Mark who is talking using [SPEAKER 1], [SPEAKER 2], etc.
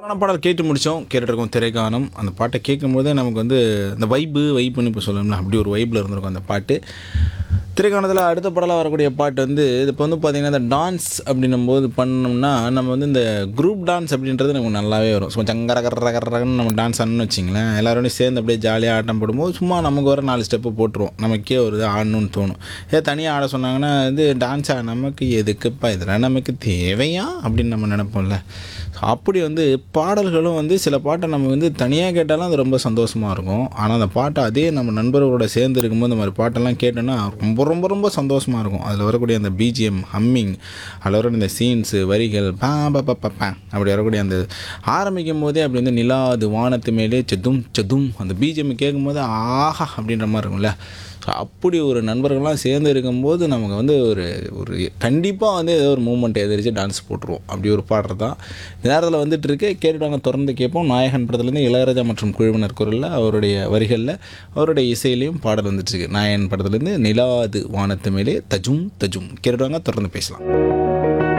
[SPEAKER 1] ஆன பாடல் கேட்டு முடித்தோம் கேட்டுருக்கோம் திரைக்கானம் அந்த பாட்டை கேட்கும்போதே நமக்கு வந்து அந்த வைப்பு வைப்புன்னு இப்போ சொல்லணும்ல அப்படி ஒரு வைப்பில் இருந்திருக்கும் அந்த பாட்டு திரைக்காணத்தில் அடுத்த பாடலாக வரக்கூடிய பாட்டு வந்து இப்போ வந்து பார்த்திங்கன்னா இந்த டான்ஸ் அப்படின்னும் போது பண்ணோம்னா நம்ம வந்து இந்த குரூப் டான்ஸ் அப்படின்றது நமக்கு நல்லாவே வரும் சும்மா சங்கர கர கரன்னு நம்ம டான்ஸ் ஆடணும்னு வச்சிங்களேன் எல்லாரோடையும் சேர்ந்து அப்படியே ஜாலியாக ஆட்டம் போடும்போது சும்மா நமக்கு வர நாலு ஸ்டெப்பு போட்டுருவோம் நமக்கே ஒரு இது ஆடணும்னு தோணும் ஏதோ தனியாக ஆட சொன்னாங்கன்னா இது டான்ஸா நமக்கு எதுக்குப்பா இதெல்லாம் நமக்கு தேவையா அப்படின்னு நம்ம நினைப்போம்ல அப்படி வந்து பாடல்களும் வந்து சில பாட்டை நம்ம வந்து தனியாக கேட்டாலும் அது ரொம்ப சந்தோஷமாக இருக்கும் ஆனால் அந்த பாட்டை அதே நம்ம நண்பர்களோட சேர்ந்து இருக்கும்போது இந்த மாதிரி பாட்டெல்லாம் கேட்டோன்னா ரொம்ப ரொம்ப ரொம்ப சந்தோஷமாக இருக்கும் அதில் வரக்கூடிய அந்த பிஜிஎம் ஹம்மிங் அதில் வரக்கூடிய இந்த சீன்ஸு வரிகள் பா பா பா பா பா அப்படி வரக்கூடிய அந்த ஆரம்பிக்கும் போதே அப்படி வந்து நிலாது வானத்து மேலே செதும் செதும் அந்த பிஜிஎம் கேட்கும்போது ஆஹா அப்படின்ற மாதிரி இருக்கும்ல ஸோ அப்படி ஒரு நண்பர்கள்லாம் சேர்ந்து இருக்கும்போது நமக்கு வந்து ஒரு ஒரு கண்டிப்பாக வந்து ஏதோ ஒரு மூமெண்ட் எதிரிச்சு டான்ஸ் போட்டுருவோம் அப்படி ஒரு பாடுறது தான் இந்த நேரத்தில் வந்துட்டு இருக்கு கேட்டுட்டாங்க தொடர்ந்து கேட்போம் நாயகன் படத்துலேருந்து இளையராஜா மற்றும் குழுவினர் குரலில் அவருடைய வரிகளில் அவருடைய இசையிலையும் பாடல் வந்துட்டு இருக்கு நாயகன் படத்துலேருந்து நிலாது வானத்து மேலே தஜும் தஜும் கேட்டுட்டாங்க தொடர்ந்து பேசலாம்